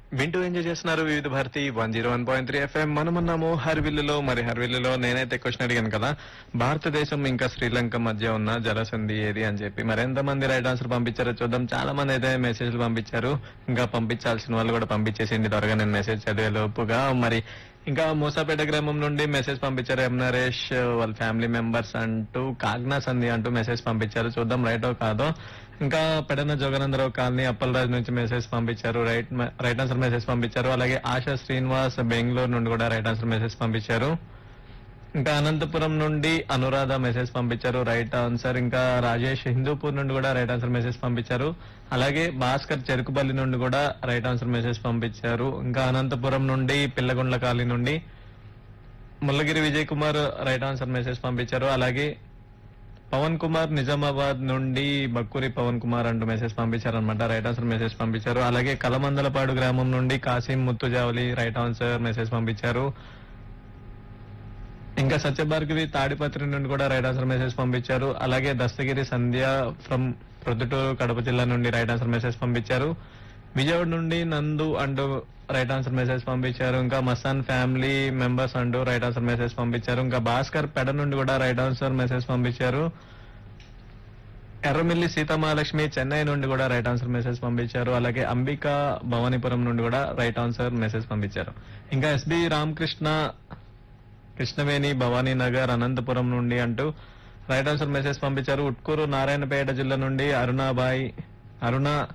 వింటూ ఎంజాయ్ చేస్తున్నారు Vividh Bharati one zero one point three FM మనమున్నాము హర్విల్లులో మరి హర్విల్లులో నేనైతే క్వశ్చన్ అడిగాను కదా భారతదేశం ఇంకా శ్రీలంక మధ్య ఉన్న జలసంధి ఏది అని చెప్పి మరి ఎంతమంది రైట్ ఆన్సర్ పంపించారో చూద్దాం చాలా మంది అయితే మెసేజ్లు పంపించారు ఇంకా పంపించాల్సిన వాళ్ళు కూడా పంపించేసింది త్వరగా నేను మెసేజ్ చదివే లోపుగా మరి ఇంకా మూసాపేట గ్రామం నుండి మెసేజ్ పంపించారు ఎం నరేష్ వాళ్ళ ఫ్యామిలీ మెంబర్స్ అంటూ కాగ్నా సంధి అంటూ మెసేజ్ పంపించారు చూద్దాం రైటో కాదో ఇంకా పెడన జోగనందరావు కాలనీ అప్పలరాజు నుంచి మెసేజ్ పంపించారు రైట్ రైట్ ఆన్సర్ మెసేజ్ పంపించారు అలాగే ఆశా శ్రీనివాస్ బెంగళూరు నుండి కూడా రైట్ ఆన్సర్ మెసేజ్ పంపించారు ఇంకా అనంతపురం నుండి అనురాధ మెసేజ్ పంపించారు రైట్ ఆన్సర్ ఇంకా రాజేష్ హిందూపూర్ నుండి కూడా రైట్ ఆన్సర్ మెసేజ్ పంపించారు అలాగే భాస్కర్ చెరుకుపల్లి నుండి కూడా రైట్ ఆన్సర్ మెసేజ్ పంపించారు ఇంకా అనంతపురం నుండి పిల్లగుండ్ల కాలనీ నుండి Mullagiri Vijay Kumar right answer message పంపించారు అలాగే పవన్ కుమార్ నిజామాబాద్ నుండి బక్కూరి పవన్ కుమార్ అంటూ మెసేజ్ పంపించారు అనమాట రైట్ ఆన్సర్ మెసేజ్ పంపించారు అలాగే కలమందలపాడు గ్రామం నుండి Kasim Muthujavali right answer message పంపించారు ఇంకా సత్యభార్గవి తాడిపత్రి నుండి కూడా రైట్ ఆన్సర్ మెసేజ్ పంపించారు అలాగే దస్తగిరి సంధ్య ఫ్రమ్ ప్రొద్దుటూరు కడప జిల్లా నుండి రైట్ ఆన్సర్ మెసేజ్ పంపించారు విజయవాడ నుండి నందు అంటూ రైట్ ఆన్సర్ మెసేజ్ పంపించారు ఇంకా మస్తాన్ ఫ్యామిలీ మెంబర్స్ అంటూ రైట్ ఆన్సర్ మెసేజ్ పంపించారు ఇంకా భాస్కర్ పెడ నుండి కూడా రైట్ ఆన్సర్ మెసేజ్ పంపించారు ఎర్రమిల్లి సీతమహాలక్ష్మి చెన్నై నుండి కూడా రైట్ ఆన్సర్ మెసేజ్ పంపించారు అలాగే అంబిక భవానీపురం నుండి కూడా రైట్ ఆన్సర్ మెసేజ్ పంపించారు ఇంకా ఎస్బి రామకృష్ణ కృష్ణవేణి భవానీ నగర్ అనంతపురం నుండి అంటూ రైట్ ఆన్సర్ మెసేజ్ పంపించారు ఉట్కూరు నారాయణపేట జిల్లా నుండి అరుణాబాయి అరుణ